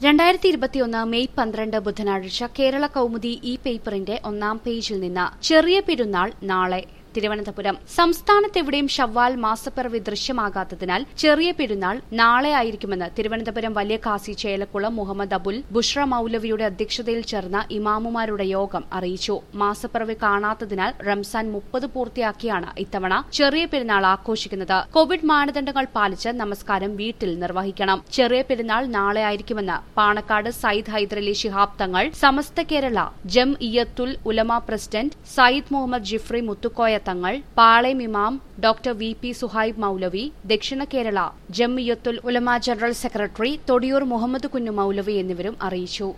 രണ്ടായിരത്തി ഇരുപത്തിയൊന്ന് മെയ് പന്ത്രണ്ട് ബുധനാഴ്ച കേരള കൌമുദി ഇ പേപ്പറിന്റെ ഒന്നാം പേജിൽ നിന്ന് ചെറിയ പെരുന്നാൾ നാളെ തിരുവനന്തപുരം സംസ്ഥാനത്തെവിടെയും ഷവ്വാൽ മാസപ്പിറവി ദൃശ്യമാകാത്തതിനാൽ ചെറിയ പെരുന്നാൾ നാളെ ആയിരിക്കുമെന്ന് തിരുവനന്തപുരം വലിയ കാസി ചേലക്കുളം മുഹമ്മദ് അബുൽ ബുഷ്ര മൌലവിയുടെ അധ്യക്ഷതയിൽ ചേർന്ന ഇമാമുമാരുടെ യോഗം അറിയിച്ചു മാസപ്പിറവി കാണാത്തതിനാൽ റംസാൻ മുപ്പത് പൂർത്തിയാക്കിയാണ് ഇത്തവണ ചെറിയ പെരുന്നാൾ ആഘോഷിക്കുന്നത് കോവിഡ് മാനദണ്ഡങ്ങൾ പാലിച്ച് നമസ്കാരം വീട്ടിൽ നിർവഹിക്കണം ചെറിയ പെരുന്നാൾ നാളെ ആയിരിക്കുമെന്ന് പാണക്കാട് സയ്യിദ് ഹൈദരലി ശിഹാബ് തങ്ങൾ സമസ്ത കേരള ജം ഇയത്തുൽ ഉലമ പ്രസിഡന്റ് സയ്യിദ് മുഹമ്മദ് ജിഫ്രി മുത്തുക്കോയ തങ്ങൾ പാളയം ഇമാം doctor V P Suhaib Maulavi Dakshina Kerala Jamiyyathul Ulama general secretary Thodiyoor Muhammad Kunju Maulavi എന്നിവരും അറിയിച്ചു